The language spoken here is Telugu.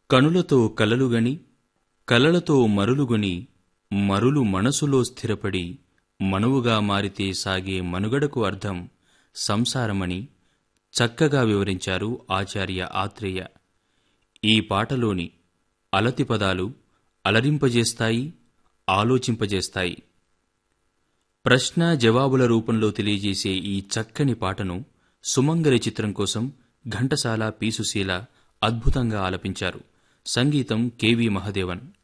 కనులతో కలలుగని కలలతో మరులుగొని మరులు మనసులో స్థిరపడి మనువుగా మారితే సాగే మనుగడకు అర్థం సంసారమని చక్కగా వివరించారు ఆచార్య ఆత్రేయ ఈ పాటలోని అలతి పదాలు అలరింపజేస్తాయి ఆలోచింపజేస్తాయి ప్రశ్న జవాబుల రూపంలో తెలియజేసే ఈ చక్కని పాటను సుమంగలి చిత్రం కోసం ఘంటసాల పీసుశీల అద్భుతంగా ఆలపించారు సంగీతం కెవి మహదేవన్